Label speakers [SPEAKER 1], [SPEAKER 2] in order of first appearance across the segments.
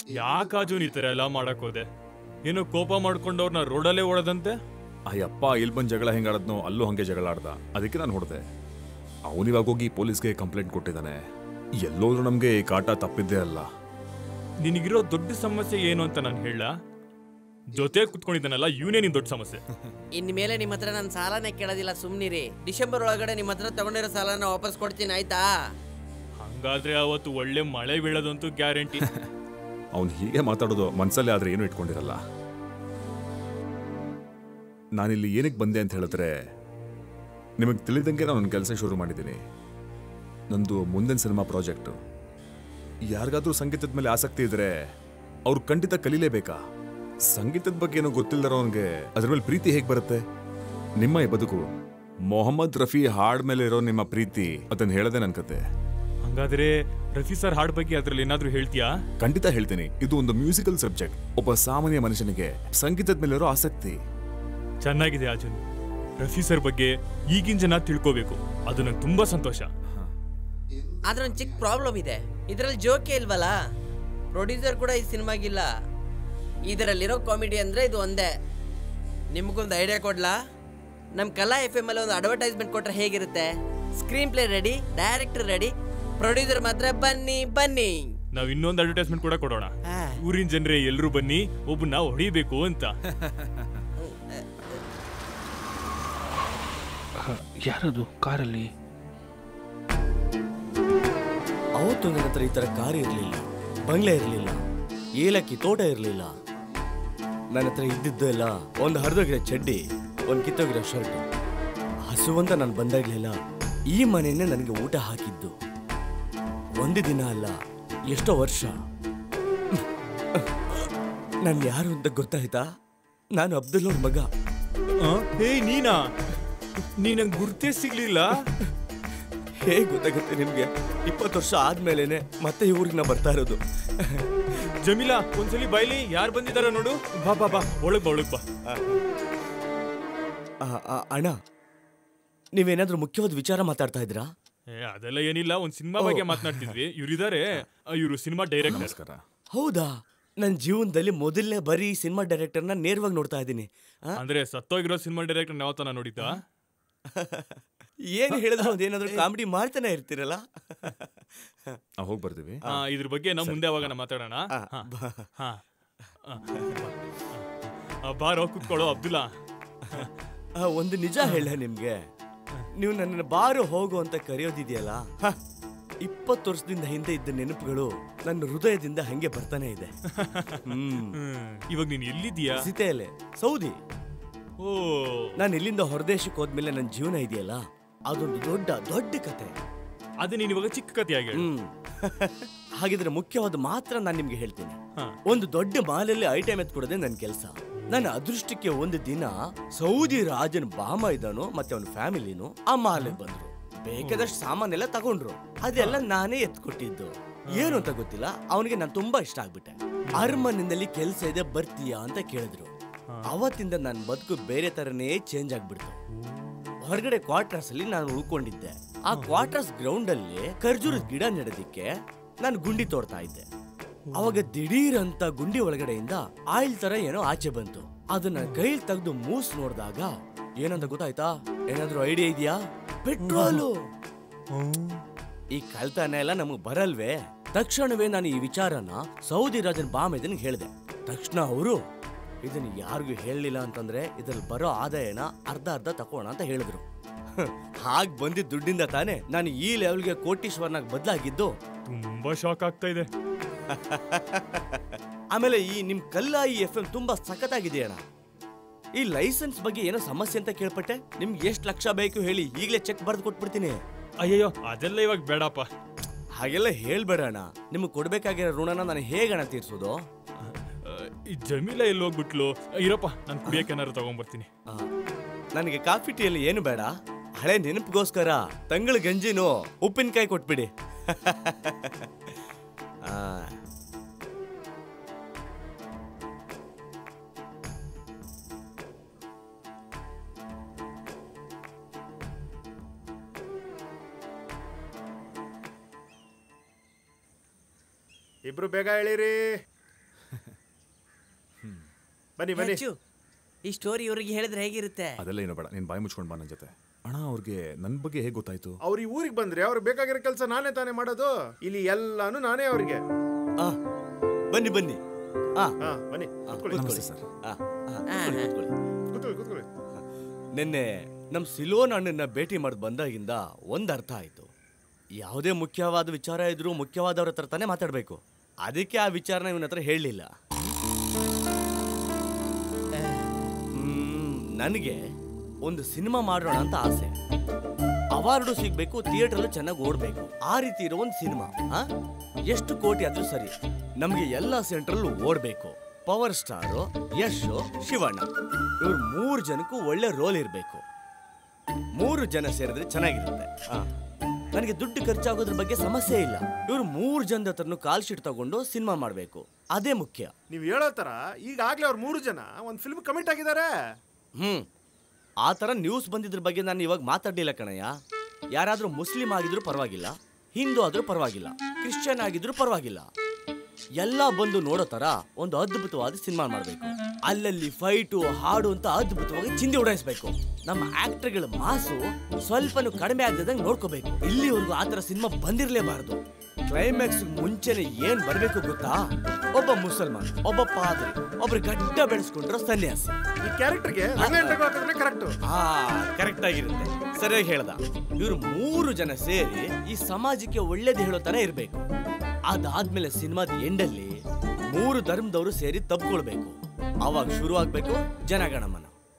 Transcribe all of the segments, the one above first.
[SPEAKER 1] ಯಾಕಾಜು ಈ ಥರ ಎಲ್ಲ ಮಾಡಕ್ ಹೋದೆ ಏನೋ ಕೋಪ ಮಾಡ್ಕೊಂಡವ್ರನ್ನ ರೋಡಲ್ಲೇ ಓಡದಂತೆ
[SPEAKER 2] ಅಯ್ಯಪ್ಪ ಇಲ್ಲಿ ಬಂದು ಜಗಳ ಹೆಂಗಾಡದ್ನೋ ಅಲ್ಲೂ ಹಂಗೆ ಜಗಳ ಆಡ್ದ ಅದಕ್ಕೆ ನಾನು ಹೊಡೆದೆ ಅವನಿವಾಗ ಹೋಗಿ ಪೊಲೀಸ್ಗೆ ಕಂಪ್ಲೇಂಟ್ ಕೊಟ್ಟಿದ್ದಾನೆ ಎಲ್ಲೋದ್ರೂ ನಮಗೆ ಈ ಕಾಟ ತಪ್ಪಿದ್ದೇ ಅಲ್ಲ
[SPEAKER 1] ನಿನಗಿರೋ ದೊಡ್ಡ ಸಮಸ್ಯೆ ಏನು ಅಂತ ನಾನು ಹೇಳ ಜೊತೆ ಕುತ್ಕೊಂಡಿದ್ದಾನಲ್ಲ ಇವನೇ ನಿನ್ ದೊಡ್ಡ ಸಮಸ್ಯೆ
[SPEAKER 3] ಇನ್ಮೇಲೆ ನಿಮ್ಮ ಹತ್ರ ನಾನು ಸಾಲನೇ ಕೇಳೋದಿಲ್ಲ ಸುಮ್ನಿರಿ ಡಿಸೆಂಬರ್ ಒಳಗಡೆ ನಿಮ್ಮ ಹತ್ರ ತಗೊಂಡಿರೋ ಸಾಲನ ವಾಪಸ್ ಕೊಡ್ತೀನಿ ಆಯ್ತಾ
[SPEAKER 1] ಹಂಗಾದ್ರೆ ಅವತ್ತು ಒಳ್ಳೆ ಮಳೆ ಬೀಳೋದಂತೂ ಗ್ಯಾರಂಟಿ
[SPEAKER 2] ಅವ್ನು ಹೀಗೆ ಮಾತಾಡೋದು ಮನ್ಸಲ್ಲೇ ಆದ್ರೆ ಏನು ಇಟ್ಕೊಂಡಿರಲ್ಲ ನಾನಿಲ್ಲಿ ಏನಕ್ಕೆ ಬಂದೆ ಅಂತ ಹೇಳಿದ್ರೆ ನಿಮಗೆ ತಿಳಿದಂಗೆ ನಾನು ಒಂದು ಕೆಲಸ ಶುರು ಮಾಡಿದ್ದೀನಿ ನಂದು ಮುಂದಿನ ಸಿನಿಮಾ ಪ್ರಾಜೆಕ್ಟು ಯಾರಿಗಾದ್ರೂ ಸಂಗೀತದ ಮೇಲೆ ಆಸಕ್ತಿ ಇದ್ರೆ ಅವ್ರು ಖಂಡಿತ ಕಲೀಲೇಬೇಕಾ ಸಂಗೀತದ ಬಗ್ಗೆ ಏನೋ ಗೊತ್ತಿಲ್ಲದರೋನ್ಗೆ ಅದ್ರ ಮೇಲೆ ಪ್ರೀತಿ ಹೇಗೆ ಬರುತ್ತೆ ನಿಮ್ಮ ಈ ಬದುಕು ಮೊಹಮ್ಮದ್ ರಫಿ ಹಾಡ್ ಮೇಲೆ ಇರೋ ನಿಮ್ಮ ಪ್ರೀತಿ ಅದನ್ನ ಹೇಳದೆ ನನ್ನ ಕತೆ
[SPEAKER 1] ಹಂಗಾದ್ರೆ ರಫಿ ಸರ್ ಹಾಡ್ ಬಗ್ಗೆ ಅದ್ರಲ್ಲಿ ಏನಾದ್ರೂ ಹೇಳ್ತೀಯಾ
[SPEAKER 2] ಖಂಡಿತ ಹೇಳ್ತೀನಿ ಇದು ಒಂದು ಮ್ಯೂಸಿಕಲ್ ಸಬ್ಜೆಕ್ಟ್ ಒಬ್ಬ ಸಾಮಾನ್ಯ ಮನುಷ್ಯನಿಗೆ ಸಂಗೀತದ ಮೇಲಿರೋ ಆಸಕ್ತಿ
[SPEAKER 1] ಚೆನ್ನಾಗಿದೆ ಅರ್ಜುನ್ ರಫಿ ಸರ್ ಬಗ್ಗೆ ಈಗಿನ ಜನ ತಿಳ್ಕೋಬೇಕು ಅದು ನಂಗೆ ತುಂಬಾ ಸಂತೋಷ
[SPEAKER 3] ಆದ್ರೆ ಒಂದು ಚಿಕ್ಕ ಪ್ರಾಬ್ಲಮ್ ಇದೆ ಇದರಲ್ಲಿ ಜೋಕೆ ಇಲ್ವಲ್ಲ ಪ್ರೊಡ್ಯೂಸರ್ ಕೂಡ ಈ ಸಿನಿಮಾಗಿಲ್ಲ ಇದರಲ್ಲಿರೋ ಕಾಮಿಡಿ ಅಂದ್ರೆ ಇದು ಒಂದೇ ನಿಮಗೊಂದು ಐಡಿಯಾ ಕೊಡ್ಲಾ ನಮ್ಮ ಕಲಾ ಎಫ್ ಎಮ್ ಅಲ್ಲಿ ಒಂದು ಅಡ್ವರ್ಟೈಸ್ಮೆಂಟ್ ಕೊಟ್ರೆ ಹೇಗಿರುತ್ತೆ screenplay ready director ready producer ಮಾತ್ರ ಬನ್ನಿ ಬನ್ನಿ
[SPEAKER 1] ನಾವ್ ಇನ್ನೊಂದು ಅಡ್ವರ್ಟೈಸ್ಮೆಂಟ್ ಕೂಡ ಕೊಡೋಣ
[SPEAKER 3] ಆ.
[SPEAKER 1] ಊರಿನ ಜನರೇ ಎಲ್ರು ಬನ್ನಿ ಒಬ್ಬನ ಹೊಡಿಬೇಕು ಅಂತ
[SPEAKER 4] ಯಾರದು ಕಾರಲ್ಲಿ
[SPEAKER 5] ಅವತ್ತು ನನ್ನ ಹತ್ರ ಈ ಥರ ಕಾರ್ ಇರಲಿಲ್ಲ ಬಂಗ್ಲೆ ಇರಲಿಲ್ಲ ಏಲಕ್ಕಿ ತೋಟ ಇರಲಿಲ್ಲ ನನ್ನ ಹತ್ರ ಇದ್ದಿದ್ದೆಲ್ಲ ಒಂದು ಹರಿದೋಗಿರೋ ಚಡ್ಡಿ ಒಂದು ಕಿತ್ತೋಗಿರೋ ಶರ್ಟ್ ಹಸುವಂತ ನಾನು ಬಂದಾಗ್ಲೆಲ್ಲ ಈ ಮನೆಯನ್ನೇ ನನಗೆ ಊಟ ಹಾಕಿದ್ದು ಒಂದು ದಿನ ಅಲ್ಲ ಎಷ್ಟೋ ವರ್ಷ ನಾನು ಯಾರು ಅಂತ ಗೊತ್ತಾಯ್ತಾ ನಾನು ಅಬ್ದುಲ್ಲೋರ್ ಮಗ
[SPEAKER 1] ಹೇ ನೀನಾ ನೀ ನಂಗೆ ಗುರ್ತೇ ಸಿಗ್ಲಿಲ್ಲ
[SPEAKER 5] ಹೇಗೆ ಗೊತ್ತಾಗುತ್ತೆ ನಿಮ್ಗೆ ಇಪ್ಪತ್ತು ವರ್ಷ ಆದ್ಮೇಲೆನೆ ಮತ್ತೆ ಈ ಊರಿಗೆ ನಾ ಬರ್ತಾ ಇರೋದು
[SPEAKER 1] ಜಮೀಲಾ ಒಂದ್ಸಲಿ ಬೈಲಿ ಯಾರು ಬಂದಿದಾರ ನೋಡು ಬಾ ಬಾ ಬಾ ಒಳಗ್ ಬಾ ಒಳಗ್ ಬಾ
[SPEAKER 5] ಆ, ಆ, ಅಣ್ಣ ನೀವೇನಾದ್ರೂ ಮುಖ್ಯವಾದ ವಿಚಾರ ಮಾತಾಡ್ತಾ ಇದ್ರಾ
[SPEAKER 1] ಏ ಅದೆಲ್ಲ ಏನಿಲ್ಲ ಒಂದ್ ಸಿನಿಮಾ ಬಗ್ಗೆ ಮಾತನಾಡ್ತಿದ್ವಿ ಇವ್ರಿದಾರೆ ಇವರು ಸಿನಿಮಾ ಡೈರೆಕ್ಟರ್
[SPEAKER 2] ನಮಸ್ಕಾರ
[SPEAKER 5] ಹೌದಾ ನನ್ನ ಜೀವನದಲ್ಲಿ ಮೊದಲನೇ ಬರೀ ಸಿನಿಮಾ ಡೈರೆಕ್ಟರ್ನ ನೇರವಾಗಿ ನೋಡ್ತಾ ಇದ್ದೀನಿ ಆ?
[SPEAKER 1] ಅಂದ್ರೆ ಸತ್ತೋಗಿರೋ ಸಿನಿಮಾ ಡೈರೆಕ್ಟರ್ ಯಾವತ್ತನ ನೋಡಿದ್ದ
[SPEAKER 5] ಏನ್ ಹೇಳಿದ್ರು ಅದೇನಾದ್ರೂ ಕಾಮಿಡಿ ಮಾಡ್ತಾನೆ ಇರ್ತೀರಲ್ಲ
[SPEAKER 2] ನಾವು ಹೋಗಿ ಬರ್ತೀವಿ
[SPEAKER 1] ಆ, ಇದ್ರ ಬಗ್ಗೆ ನಾವು ಮುಂದೆ ಅವಾಗ ಮಾತಾಡೋಣ
[SPEAKER 5] ಆ,
[SPEAKER 1] ಹಾ.
[SPEAKER 5] ಬಾ.
[SPEAKER 1] ಹಾ. ಆ, ಆ, ಬಾರೋ ಕುತ್ಕೊಳ್ಳೋ ಅಬ್ದುಲ್ಲಾ
[SPEAKER 5] ಆ, ಒಂದು ನಿಜ ಹೇಳ ನಿಮ್ಗೆ ನೀವು ನನ್ನನ್ನು ಬಾರು ಹೋಗು ಅಂತ ಕರೆಯೋದಿದೆಯಲ್ಲ ಹ, ಇಪ್ಪತ್ತು ವರ್ಷದಿಂದ ಹಿಂದೆ ಇದ್ದ ನೆನಪುಗಳು ನನ್ನ ಹೃದಯದಿಂದ ಹಂಗೆ ಬರ್ತಾನೆ ಇದೆ ಹ್ಮ್
[SPEAKER 1] ಹ್ಮ್. ಇವಾಗ ನೀನ್ ಎಲ್ಲಿದ್ದೀಯಾ
[SPEAKER 5] ಸಿತೆಯಲ್ಲೇ ಸೌದಿ
[SPEAKER 1] ಓ
[SPEAKER 5] ನಾನು ಇಲ್ಲಿಂದ ಹೊರದೇಶಕ್ಕೆ ಹೋದ್ಮೇಲೆ ನನ್ನ ಜೀವನ ಇದೆಯಲ್ಲ ಅದೊಂದು ದೊಡ್ಡ ದೊಡ್ಡ ಕತೆ
[SPEAKER 1] ಅದೇ ನೀನ್ ಇವಾಗ ಚಿಕ್ಕ ಕಥೆಯಾಗಿ ಹೇಳು.
[SPEAKER 5] ಹ್ಮ್ ಹಾಗಿದ್ರೆ ಮುಖ್ಯವಾದ ಮಾತ್ರ ನಾನು ನಿಮ್ಗೆ ಹೇಳ್ತೀನಿ
[SPEAKER 1] ಹಾ.
[SPEAKER 5] ಒಂದು ದೊಡ್ಡ ಮಾಲಲ್ಲಿ ಐಟಮ್ ಎತ್ಕೊಡೋದೇ ನನ್ನ ಕೆಲಸ ನನ್ನ ಅದೃಷ್ಟಕ್ಕೆ ಒಂದು ದಿನ ಸೌದಿ ರಾಜನ ಬಾಮ ಇದ್ದಾನು ಮತ್ತೆ ಅವನ ಫ್ಯಾಮಿಲಿನು ಆ ಮಾಲಿಗೆ ಬಂದ್ರು ಬೇಕಾದಷ್ಟು ಸಾಮಾನೆಲ್ಲ ತಗೊಂಡ್ರು ಅದೆಲ್ಲ ನಾನೇ ಎತ್ಕೊಟ್ಟಿದ್ದು ಏನು ಅಂತ ಗೊತ್ತಿಲ್ಲ ಅವನಿಗೆ ನಾನು ತುಂಬಾ ಇಷ್ಟ ಆಗ್ಬಿಟ್ಟೆ ಅರಮನೆಯಲ್ಲಿ ಕೆಲಸ ಇದೆ ಬರ್ತೀಯಾ ಅಂತ ಕೇಳಿದ್ರು ಅವತ್ತಿಂದ ನನ್ನ ಬದುಕು ಬೇರೆ ತರನೇ ಚೇಂಜ್ ಆಗ್ಬಿಡ್ತು ಹೊರಗಡೆ ಕ್ವಾರ್ಟರ್ಸ್ ಅಲ್ಲಿ ನಾನು ಉಳ್ಕೊಂಡಿದ್ದೆ ಆ ಕ್ವಾರ್ಟರ್ಸ್ ಗ್ರೌಂಡ್ ಅಲ್ಲಿ ಖರ್ಜೂರದ ಗಿಡ ನೆಡೋದಿಕ್ಕೆ ನಾನು ಗುಂಡಿ ತೋಡ್ತಾ ಇದ್ದೆ ಅವಾಗ ದಿಢೀರ್ ಅಂತ ಗುಂಡಿ ಒಳಗಡೆಯಿಂದ ಆಯಿಲ್ ತರ ಏನೋ ಆಚೆ ಬಂತು ಅದನ್ನ ಕೈಲ್ ತೆಗೆದು ಮೂಸ್ ನೋಡಿದಾಗ ಏನಂತ ಗೊತ್ತಾಯ್ತಾ ಏನಾದ್ರೂ ಐಡಿಯಾ ಇದೆಯಾ ಪೆಟ್ರೋಲು ಈ ಕಳ್ತನ ಎಲ್ಲ ನಮಗ್ ಬರಲ್ವೇ ತಕ್ಷಣವೇ ನಾನು ಈ ವಿಚಾರನ ಸೌದಿ ರಾಜನ್ ಬಾಮೆದನ್ ಹೇಳಿದೆ ತಕ್ಷಣ ಅವರು ಇದನ್ನ ಯಾರಿಗೂ ಹೇಳಲಿಲ್ಲ ಅಂತಂದ್ರೆ ಇದ್ರಲ್ಲಿ ಬರೋ ಆದಾಯನ ಅರ್ಧ ಅರ್ಧ ತಕೋಣ ಅಂತ ಹೇಳಿದ್ರು ಹಾಗ್ ಬಂದಿದ್ದ ದುಡ್ಡಿಂದ ತಾನೇ ನಾನು ಈ ಲೆವೆಲ್ಗೆ ಕೋಟೀಶ್ವರನಾಗ್ ಬದಲಾಗಿದ್ದು
[SPEAKER 1] ತುಂಬಾ ಶಾಕ್ ಆಗ್ತಾ ಇದೆ
[SPEAKER 5] ಆಮೇಲೆ ಈ ನಿಮ್ ಕಲ್ಲಾಯಿ ಎಫ್ ಎಂ ತುಂಬಾ ಸಖತ್ತಾಗಿದೆ ಅಣ್ಣ ಈ ಲೈಸೆನ್ಸ್ ಬಗ್ಗೆ ಏನೋ ಸಮಸ್ಯೆ ಅಂತ ಕೇಳ್ಪಟ್ಟೆ ನಿಮ್ಗೆ ಎಷ್ಟು ಲಕ್ಷ ಬೇಕು ಹೇಳಿ ಈಗಲೇ ಚೆಕ್ ಬರ್ದು ಕೊಟ್ಬಿಡ್ತೀನಿ
[SPEAKER 1] ಅಯ್ಯಯ್ಯೋ ಅದೆಲ್ಲ ಇವಾಗ ಬೇಡಪ್ಪ
[SPEAKER 5] ಹಾಗೆಲ್ಲ ಹೇಳ್ಬೇಡ ಅಣ್ಣ ನಿಮ್ಗೆ ಕೊಡ್ಬೇಕಾಗಿರೋ ಋಣನ ನಾನು ಹೇಗಣ ತೀರ್ಸೋದು
[SPEAKER 1] ಆ, ಈ ಜಮೀಲ ಎಲ್ಲಿ ಹೋಗ್ಬಿಟ್ಲು ಇರಪ್ಪ ನಾನು ಕುಡಿಯಕ್ಕೆ ಏನಾರು ತಗೊಂಡ್ಬರ್ತೀನಿ
[SPEAKER 5] ಆ, ನನಗೆ ಕಾಫಿ ಟೀಯಲ್ಲಿ ಏನು ಬೇಡ ಹಳೆ ನೆನಪಿಗೋಸ್ಕರ ತಂಗಳ ಗಂಜಿನು ಉಪ್ಪಿನಕಾಯಿ ಕೊಟ್ಬಿಡಿ ಆ,
[SPEAKER 6] ಇಬ್ರು ಬೇಗ ಹೇಳಿರಿ ಬನ್ನಿ ಬನ್ನಿ
[SPEAKER 3] ಹೆಚ್ಚು. ಈ ಸ್ಟೋರಿ ಇವ್ರಿಗೆ ಹೇಳಿದ್ರೆ ಹೇಗಿರುತ್ತೆ
[SPEAKER 2] ಅದೆಲ್ಲ ಏನೋ ಬೇಡ ನೀನು ಬಾಯಿ ಮುಚ್ಕೊಂಡು ಬಾ ನನ್ನ ಜೊತೆ ಅಣ್ಣ ಅವ್ರಿಗೆ ನನ್ನ ಬಗ್ಗೆ ಹೇಗೆ ಗೊತ್ತಾಯ್ತು
[SPEAKER 6] ಅವ್ರು ಈ ಊರಿಗೆ ಬಂದ್ರೆ ಅವ್ರಿಗೆ ಬೇಕಾಗಿರೋ ಕೆಲಸ ನಾನೇ ತಾನೇ ಮಾಡೋದು ಇಲ್ಲಿ ಎಲ್ಲಾನು ನಾನೇ ಅವ್ರಿಗೆ
[SPEAKER 5] ಆ, ಬನ್ನಿ ಬನ್ನಿ ಆ,
[SPEAKER 6] ಹಾ ಬನ್ನಿ
[SPEAKER 5] ಆ,
[SPEAKER 6] ಕೂತ್ಕೊಳ್ಳಿ
[SPEAKER 2] ನಮಸ್ತೆ
[SPEAKER 5] ಕೂತ್ಕೊಳ್ಳಿ.
[SPEAKER 2] ಸರ್
[SPEAKER 5] ಆ, ಆ, ಕೂತ್ಕೊಳ್ಳಿ, ಕೂತ್ಕೊಳ್ಳಿ.
[SPEAKER 6] ಕೂತ್ಕೊಳ್ಳಿ ಕೂತ್ಕೊಳ್ಳಿ
[SPEAKER 5] ನಿನ್ನೆ ನಮ್ಮ ಸಿಲೋನ್ ಅಣ್ಣನ ಭೇಟಿ ಮಾಡಿ ಬಂದಾಗಿಂದ ಒಂದು ಅರ್ಥ ಆಯಿತು ಯಾವುದೇ ಮುಖ್ಯವಾದ ವಿಚಾರ ಇದ್ರೂ ಮುಖ್ಯವಾದವ್ರ ಹತ್ರ ತಾನೇ ಮಾತಾಡಬೇಕು ಅದಕ್ಕೆ ಆ ವಿಚಾರನ ಇವನ ಹತ್ರ ಹೇಳಲಿಲ್ಲ ನನಗೆ ಒಂದು ಸಿನಿಮಾ ಮಾಡೋಣ ಅಂತ ಆಸೆ ಅವಾರ್ಡು ಸಿಗ್ಬೇಕು ಥಿಯೇಟ್ರಲ್ಲೂ ಚೆನ್ನಾಗಿ ಓಡಬೇಕು ಆ ರೀತಿ ಇರೋ ಒಂದು ಸಿನಿಮಾ ಆ? ಎಷ್ಟು ಕೋಟಿ ಆದ್ರೂ ಸರಿ ನಮಗೆ ಎಲ್ಲ ಸೆಂಟ್ರಲ್ಲೂ ಓಡಬೇಕು ಪವರ್ ಸ್ಟಾರು ಯಶ್ ಶಿವಣ್ಣ ಇವ್ರು ಮೂರು ಜನಕ್ಕೂ ಒಳ್ಳೆ ರೋಲ್ ಇರಬೇಕು ಮೂರು ಜನ ಸೇರಿದ್ರೆ ಚೆನ್ನಾಗಿರುತ್ತೆ ಆ. ನನಗೆ ದುಡ್ಡು ಖರ್ಚಾಗೋದ್ರ ಬಗ್ಗೆ ಸಮಸ್ಯೆ ಇಲ್ಲ ಇವ್ರು ಮೂರು ಜನದ ಹತ್ರನು ಕಾಲ್ ಶೀಟ್ ತಗೊಂಡು ಸಿನಿಮಾ ಮಾಡಬೇಕು ಅದೇ ಮುಖ್ಯ
[SPEAKER 6] ನೀವು ಹೇಳೋ ತರ ಈಗಾಗ್ಲೇ ಅವ್ರು ಮೂರು ಜನ ಒಂದು ಫಿಲ್ಮ್ ಕಮಿಟ್ ಆಗಿದ್ದಾರೆ
[SPEAKER 5] ಹ್ಮ್ ಆ ಥರ ನ್ಯೂಸ್ ಬಂದಿದ್ರ ಬಗ್ಗೆ ನಾನು ಇವಾಗ ಮಾತಾಡಲಿಲ್ಲ ಕಣಯ್ಯ ಯಾರಾದರೂ ಮುಸ್ಲಿಂ ಆಗಿದ್ರು ಪರವಾಗಿಲ್ಲ ಹಿಂದೂ ಆದ್ರೂ ಪರವಾಗಿಲ್ಲ ಕ್ರಿಶ್ಚಿಯನ್ ಆಗಿದ್ರು ಪರವಾಗಿಲ್ಲ ಎಲ್ಲ ಬಂದು ನೋಡೋ ತರ ಒಂದು ಅದ್ಭುತವಾದ ಸಿನಿಮಾ ಮಾಡಬೇಕು ಅಲ್ಲಲ್ಲಿ ಫೈಟು ಹಾಡು ಅಂತ ಅದ್ಭುತವಾಗಿ ಚಿಂದಿ ಉಡಾಯಿಸ್ಬೇಕು ನಮ್ಮ ಆಕ್ಟರ್ಗಳ ಮಾಸು ಸ್ವಲ್ಪನೂ ಕಡಿಮೆ ಆಗದಂಗೆ ನೋಡ್ಕೋಬೇಕು ಇಲ್ಲಿವರೆಗೂ ಆ ಥರ ಸಿನಿಮಾ ಬಂದಿರಲೇಬಾರದು ಕ್ಲೈಮ್ಯಾಕ್ಸ್ ಮುಂಚೆನೆ ಏನ್ ಬರ್ಬೇಕು ಗೊತ್ತಾ ಒಬ್ಬ ಮುಸಲ್ಮಾನ್ ಒಬ್ಬ ಪಾದ್ರಿ ಒಬ್ರು ಗಡ್ಡ ಬೆಳೆಸ್ಕೊಂಡ್ರ ಸನ್ಯಾಸಿ
[SPEAKER 6] ಈ ಕ್ಯಾರೆಕ್ಟರ್ಗೆ ಹಾಕಿದ್ರೆ ಕರೆಕ್ಟ್
[SPEAKER 5] ಆ ಕರೆಕ್ಟ್ ಆಗಿರುತ್ತೆ ಸರಿಯಾಗಿ ಹೇಳ್ದ ಇವ್ರು ಮೂರು ಜನ ಸೇರಿ ಈ ಸಮಾಜಕ್ಕೆ ಒಳ್ಳೇದು ಹೇಳೋ ತರ ಇರ್ಬೇಕು ಅದಾದ್ಮೇಲೆ ಸಿನಿಮಾದ ಎಂಡಲ್ಲಿ ಮೂರು ಧರ್ಮದವರು ಸೇರಿ ತಪ್ಕೊಳ್ಬೇಕು ಅವಾಗ ಶುರು ಆಗ್ಬೇಕು ಜನಗಣಮನ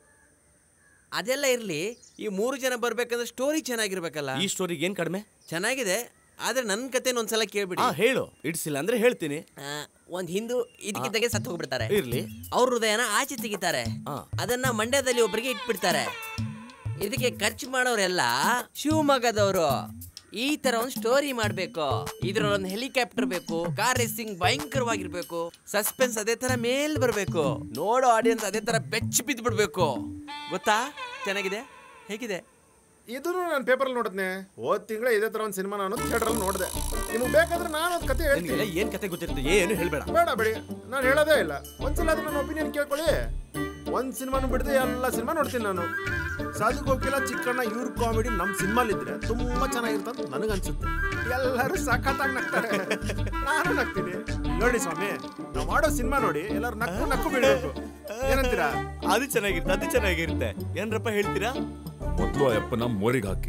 [SPEAKER 3] ಅದೆಲ್ಲ ಇರ್ಲಿ ಈ ಮೂರು ಜನ ಬರ್ಬೇಕಂದ್ರೆ ಸ್ಟೋರಿ ಚೆನ್ನಾಗಿರ್ಬೇಕಲ್ಲ
[SPEAKER 5] ಈ ಸ್ಟೋರಿಗೆ ಏನ್ ಕಡಿಮೆ
[SPEAKER 3] ಚೆನ್ನಾಗಿದೆ ಆದ್ರೆ ನನ್ನ ಕತೆನ ಒಂದ್ಸಲ ಕೇಳ್ಬಿಡಿ
[SPEAKER 5] ಆ ಹೇಳು ಇಡ್ಸಿಲ್ಲ ಅಂದ್ರೆ ಹೇಳ್ತೀನಿ
[SPEAKER 3] ಆ, ಒಂದ್ ಹಿಂದೂ ಇದಕ್ಕಿದ್ದಾಗೆ ಸತ್ತು ಹೋಗ್ಬಿಡ್ತಾರೆ
[SPEAKER 5] ಇರ್ಲಿ
[SPEAKER 3] ಅವ್ರ ಹೃದಯನ ಆಚೆ ತೆಗಿತಾರೆ
[SPEAKER 5] ಆ.
[SPEAKER 3] ಅದನ್ನ ಮಂಡ್ಯದಲ್ಲಿ ಒಬ್ಬರಿಗೆ ಇಟ್ಬಿಡ್ತಾರೆ ಇದಕ್ಕೆ ಖರ್ಚು ಮಾಡೋರೆಲ್ಲ ಶಿವಮೊಗ್ಗದವರು ಈ ತರ ಒಂದು ಸ್ಟೋರಿ ಮಾಡ್ಬೇಕು ಇದ್ರಲ್ಲಿ ಒಂದು ಹೆಲಿಕಾಪ್ಟರ್ ಬೇಕು ಕಾರ್ ರೇಸಿಂಗ್ ಭಯಂಕರವಾಗಿರ್ಬೇಕು ಸಸ್ಪೆನ್ಸ್ ಅದೇ ತರ ಮೇಲ್ ಬರ್ಬೇಕು ನೋಡೋ ಆಡಿಯನ್ಸ್ ಅದೇ ತರ ಬೆಚ್ಚ ಬಿದ್ದು ಬಿಡ್ಬೇಕು ಗೊತ್ತಾ ಚೆನ್ನಾಗಿದೆ ಹೇಗಿದೆ
[SPEAKER 6] ಇದನ್ನು ನಾನು ಪೇಪರಲ್ಲಿ ನೋಡಿದ್ನೆ ಹೋದ್ ತಿಂಗಳ ಇದೇ ತರ ಒಂದು ಸಿನಿಮಾ ನಾನು ಥಿಯೇಟರ್ ನೋಡಿದೆ ನಿಮ್ಗೆ ಬೇಕಾದ್ರೆ ನಾನು ಒಂದು ಕತೆ ಹೇಳ್ತೀನಿ
[SPEAKER 5] ನಿನ್ಗೆಲ್ಲ ಏನ್ ಕತೆ ಗೊತ್ತಿರುತ್ತೆ ಏನು ಹೇಳ್ಬೇಡ
[SPEAKER 6] ಬೇಡ ಬೇಡಿ ನಾನು ಹೇಳೋದೇ ಇಲ್ಲ ಒಂದ್ಸಲ ಅದು ನನ್ನ ಒಪಿನಿಯನ್ ಕೇಳ್ಕೊಳ್ಳಿ ಒಂದ್ ಸಿನಿಮಾನು ಬಿಡದೆ ಎಲ್ಲ ಸಿನಿಮಾ ನೋಡ್ತೀನಿ ನಾನು ಸಾಧುಕ್ ಹೋಗಿಲ್ಲ ಚಿಕ್ಕಣ್ಣ ಇವ್ರ ಕಾಮಿಡಿ ನಮ್ಮ ಸಿನಿಮಾಲಿದ್ರೆ ತುಂಬಾ ಚೆನ್ನಾಗಿರ್ತಂತ ನನಗನ್ಸುತ್ತೆ ಎಲ್ಲರೂ ಸಖತ್ತಾಗಿ ನಗ್ತಾರೆ ನಾನು ನಗ್ತೀನಿ ನೋಡಿ ಸ್ವಾಮಿ ನಾವು ಮಾಡೋ ಸಿನಿಮಾ ನೋಡಿ ಎಲ್ಲರೂ ನಕ್ಕು ನಕ್ಕು ಬಿಡಬೇಕು ಏನಂತೀರಾ
[SPEAKER 5] ಅದು ಚೆನ್ನಾಗಿರುತ್ತೆ ಅದು ಚೆನ್ನಾಗಿರುತ್ತೆ ಏನ್ರಪ್ಪ ಹೇಳ್ತೀರಾ
[SPEAKER 2] ಮೊದಲು ಆ ಅಪ್ಪನ ಮೋರಿಗೆ ಹಾಕಿ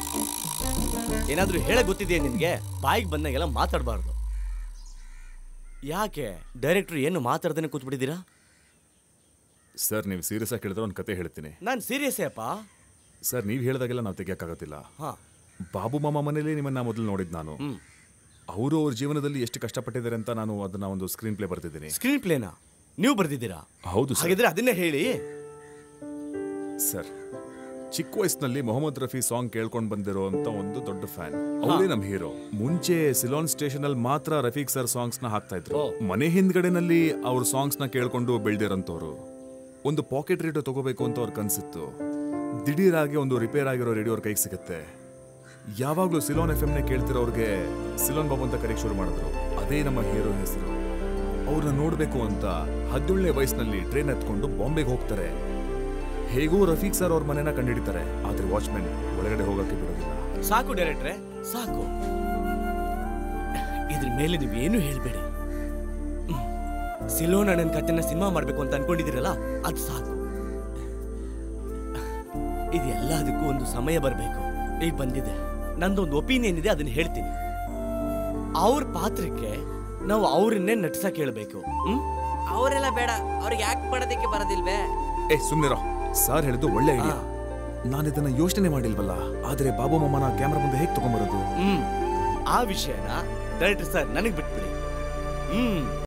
[SPEAKER 5] ಏನಾದ್ರೂ ಹೇಳ ಗೊತ್ತಿದೆಯಾ ನಿನ್ಗೆ ಬಾಯಿಗೆ ಬಂದಾಗೆಲ್ಲ ಮಾತಾಡಬಾರ್ದು ಯಾಕೆ ಡೈರೆಕ್ಟ್ರು ಏನು ಮಾತಾಡ್ದೇನೆ ಕೂತ್ಬಿಟ್ಟಿದ್ದೀರಾ
[SPEAKER 2] ಸರ್ ನೀವು ಸೀರಿಯಸ್ ಆಗಿ ಕೇಳಿದ್ರೆ ಒಂದು ಕತೆ ಹೇಳ್ತೀನಿ
[SPEAKER 5] ನಾನು ಸೀರಿಯಸ್ಸೇ ಅಪ್ಪ
[SPEAKER 2] ಸರ್ ನೀವು ಹೇಳಿದಾಗೆಲ್ಲ ನಾವು ತೆಗಿಯೋಕ್ಕಾಗತ್ತಿಲ್ಲ
[SPEAKER 5] ಹಾ
[SPEAKER 2] ಬಾಬು ಮಾಮ ಮನೇಲಿ ನಿಮ್ಮನ್ನ ಮೊದಲು ನೋಡಿದ್ದು ನಾನು
[SPEAKER 5] ಹ್ಮ್.
[SPEAKER 2] ಅವರು ಅವ್ರ ಜೀವನದಲ್ಲಿ ಎಷ್ಟು ಕಷ್ಟಪಟ್ಟಿದ್ದಾರೆ ಅಂತ ನಾನು ಅದನ್ನ ಒಂದು ಸ್ಕ್ರೀನ್ ಪ್ಲೇ ಬರ್ತಿದ್ದೀನಿ
[SPEAKER 5] ಸ್ಕ್ರೀನ್ ಪ್ಲೇನಾ ನೀವು ಬರ್ದಿದ್ದೀರಾ
[SPEAKER 2] ಹೌದು ಸರ್
[SPEAKER 5] ಹಾಗಿದ್ರೆ ಅದನ್ನೇ ಹೇಳಿ
[SPEAKER 2] ಸರ್ ಚಿಕ್ಕ ವಯಸ್ಸಿನಲ್ಲಿ ಮೊಹಮ್ಮದ್ ರಫಿ ಸಾಂಗ್ ಕೇಳ್ಕೊಂಡು ಬಂದಿರೋ ಅಂತ ಒಂದು ದೊಡ್ಡ ಫ್ಯಾನ್ ಅವರೇ ನಮ್ಮ ಹೀರೋ ಮುಂಚೆ ಸಿಲಾನ್ ಸ್ಟೇಷನ್ ಅಲ್ಲಿ ಮಾತ್ರ ರಫೀಕ್ ಸರ್ ಸಾಂಗ್ಸ್ ನ ಹಾಕ್ತಾ ಇದ್ರು
[SPEAKER 5] ಓ.
[SPEAKER 2] ಮನೆ ಹಿಂದ್ಗಡೆನಲ್ಲಿ ಅವ್ರ ಸಾಂಗ್ಸ್ ನ ಕೇಳ್ಕೊಂಡು ಬೆಳ್ದಿರಂತವ್ರು ಒಂದು ಪಾಕೆಟ್ ರೇಡಿಯೋ ತಗೋಬೇಕು ಅಂತ ಅವ್ರ ಕನ್ಸಿತ್ತು ದಿಢೀರಾಗಿ ಒಂದು ರಿಪೇರ್ ಆಗಿರೋ ರೇಡಿಯೋ ಅವ್ರ ಕೈಗೆ ಸಿಗುತ್ತೆ ಯಾವಾಗ್ಲೂ ಸಿಲೋನ್ ಎಫ್ ನ ಕೇಳ್ತಿರೋರ್ಗೆ ಸಿಲೋನ್ ಬಾಬು ಅಂತ ಕರೆಗೆ ಶುರು ಮಾಡಿದ್ರು ಅದೇ ನಮ್ಮ ಹೀರೋ ಹೆಸರು ಅವ್ರನ್ನ ನೋಡ್ಬೇಕು ಅಂತ ಹದಿನೇಳನೇ ವಯಸ್ಸಿನಲ್ಲಿ ಟ್ರೈನ್ ಹತ್ಕೊಂಡು ಬಾಂಬೆಗೆ ಹೋಗ್ತಾರೆ ಹೇಗೂ ರಫೀಕ್ ಸರ್ ಅವ್ರ ಮನೆನ ಕಂಡಿಡಿತಾರೆ ಆದ್ರೆ ವಾಚ್ಮೆನ್ ಒಳಗಡೆ ಹೋಗಕ್ಕೆ ಬಿಡೋದಿಲ್ಲ
[SPEAKER 5] ಸಾಕು ಡೈರೆಕ್ಟ್ರೆ ಸಾಕು ಇದ್ರ ಮೇಲೆ ನೀವೇನು ಹೇಳ್ಬೇಡಿ ಹ್ಮ್. ಸಿಲೋನ್ ಅಣ್ಣನ ಕಥೆನ ಸಿನಿಮಾ ಮಾಡ್ಬೇಕು ಅಂತ ಅನ್ಕೊಂಡಿದ್ದೀರಲ್ಲ ಅದು ಸಾಕು ಇದೆಲ್ಲದಕ್ಕೂ ಒಂದು ಸಮಯ ಬರಬೇಕು ಈಗ ಬಂದಿದೆ ನಂದೊಂದು ಒಪಿನಿಯನ್ ಇದೆ ಅದನ್ನ ಹೇಳ್ತೀನಿ ಅವ್ರ ಪಾತ್ರಕ್ಕೆ ನಾವು ಅವ್ರನ್ನೇ ನಟಿಸಕ್ ಹೇಳ್ಬೇಕು ಹ್ಮ್
[SPEAKER 3] ಅವರೆಲ್ಲ ಬೇಡ ಅವ್ರಿಗೆ ಯಾಕೆ ಮಾಡೋದಕ್ಕೆ ಬರೋದಿಲ್ವೇ
[SPEAKER 2] ಏ ಸುಮ್ನಿರೋ ಸರ್ ಹೇಳಿದ್ದು ಒಳ್ಳೆ ಐಡಿಯಾ ನಾನು ಇದನ್ನ ಯೋಚನೆ ಮಾಡಿಲ್ವಲ್ಲ ಆದ್ರೆ ಬಾಬು ಮಾಮನ ಕ್ಯಾಮ್ರಾ ಮುಂದೆ ಹೇಗೆ ತಗೊಂಬರೋದು
[SPEAKER 5] ಹ್ಮ್ ಆ ವಿಷಯನ ಡೈರೆಕ್ಟರ್ ಸರ್ ನನಗೆ ಬಿಟ್ಬಿಡಿ ಹ್ಮ್